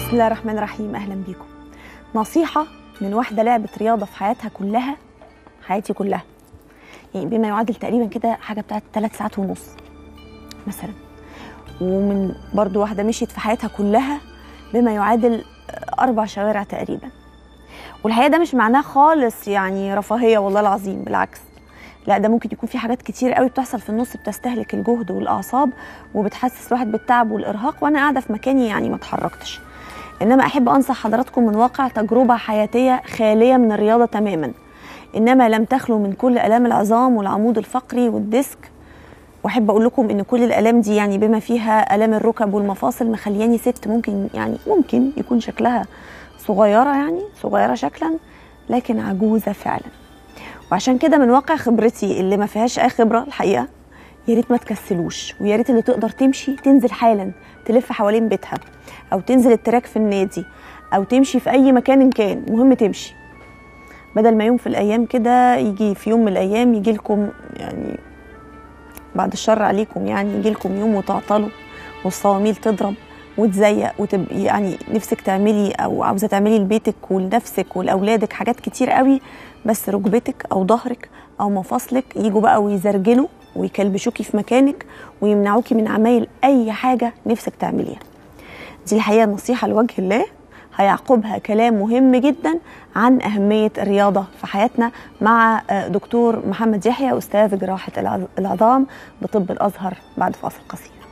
بسم الله الرحمن الرحيم اهلا بيكم نصيحه من واحده لعبت رياضه في حياتها كلها حياتي كلها يعني بما يعادل تقريبا كده حاجه بتاعت ثلاث ساعات ونص مثلا ومن برضو واحده مشيت في حياتها كلها بما يعادل اربع شوارع تقريبا والحقيقه ده مش معناه خالص يعني رفاهيه والله العظيم بالعكس لا ده ممكن يكون في حاجات كتير قوي بتحصل في النص بتستهلك الجهد والاعصاب وبتحسس الواحد بالتعب والارهاق وانا قاعده في مكاني يعني ما اتحركتش انما احب انصح حضراتكم من واقع تجربه حياتيه خاليه من الرياضه تماما انما لم تخلو من كل الام العظام والعمود الفقري والديسك واحب اقول لكم ان كل الالام دي يعني بما فيها الام الركب والمفاصل مخلياني ست ممكن يعني ممكن يكون شكلها صغيره يعني صغيره شكلا لكن عجوزه فعلا وعشان كده من واقع خبرتي اللي ما فيهاش اي خبره الحقيقه يا ريت ما تكسلوش ويا ريت اللي تقدر تمشي تنزل حالا تلف حوالين بيتها او تنزل التراك في النادي او تمشي في اي مكان إن كان مهم تمشي بدل ما يوم في الايام كده يجي في يوم من الايام يجي لكم يعني بعد الشر عليكم يعني يجي لكم يوم وتعطلوا والصواميل تضرب وتزيق وتبقي يعني نفسك تعملي او عاوزه تعملي لبيتك ولنفسك ولاولادك حاجات كتير قوي بس ركبتك او ظهرك او مفاصلك يجوا بقى ويزرجلوا ويكلبشوكي في مكانك ويمنعوكي من عمايل اي حاجه نفسك تعمليها دي الحقيقه نصيحه لوجه الله هيعقبها كلام مهم جدا عن أهمية الرياضة في حياتنا مع دكتور محمد يحيى أستاذ جراحة العظام بطب الأزهر بعد فاصل قصير